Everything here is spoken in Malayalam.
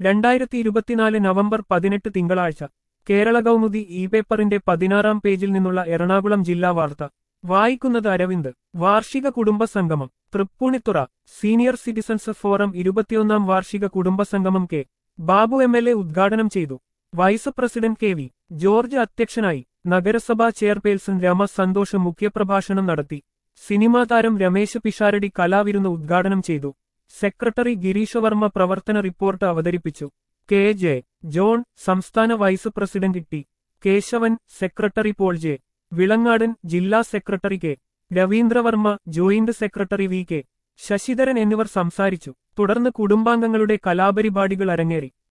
രണ്ടായിരത്തി ഇരുപത്തിനാല് നവംബർ പതിനെട്ട് തിങ്കളാഴ്ച കേരള കൗമുദി ഇ പേപ്പറിന്റെ പതിനാറാം പേജിൽ നിന്നുള്ള എറണാകുളം ജില്ലാ വാർത്ത വായിക്കുന്നത് അരവിന്ദ് വാർഷിക കുടുംബ സംഗമം തൃപ്പൂണിത്തുറ സീനിയർ സിറ്റിസൺസ് ഫോറം ഇരുപത്തിയൊന്നാം വാർഷിക കുടുംബ സംഗമം K Babu M L A ഉദ്ഘാടനം ചെയ്തു vice president K V George അധ്യക്ഷനായി നഗരസഭാ ചെയർപേഴ്സൺ രമ സന്തോഷ് മുഖ്യപ്രഭാഷണം നടത്തി സിനിമാ താരം രമേശ് പിഷാരടി കലാവിരുന്ന് ഉദ്ഘാടനം ചെയ്തു സെക്രട്ടറി ഗിരീഷ് വർമ്മ പ്രവർത്തന റിപ്പോർട്ട് അവതരിപ്പിച്ചു കെ ജെ ജോൺ സംസ്ഥാന vice president T Kesavan secretary Paul J Vilangadan ജില്ലാ secretary K Raveendravarma joint secretary V K Sasidharan എന്നിവർ സംസാരിച്ചു തുടർന്ന് കുടുംബാംഗങ്ങളുടെ കലാപരിപാടികൾ അരങ്ങേറി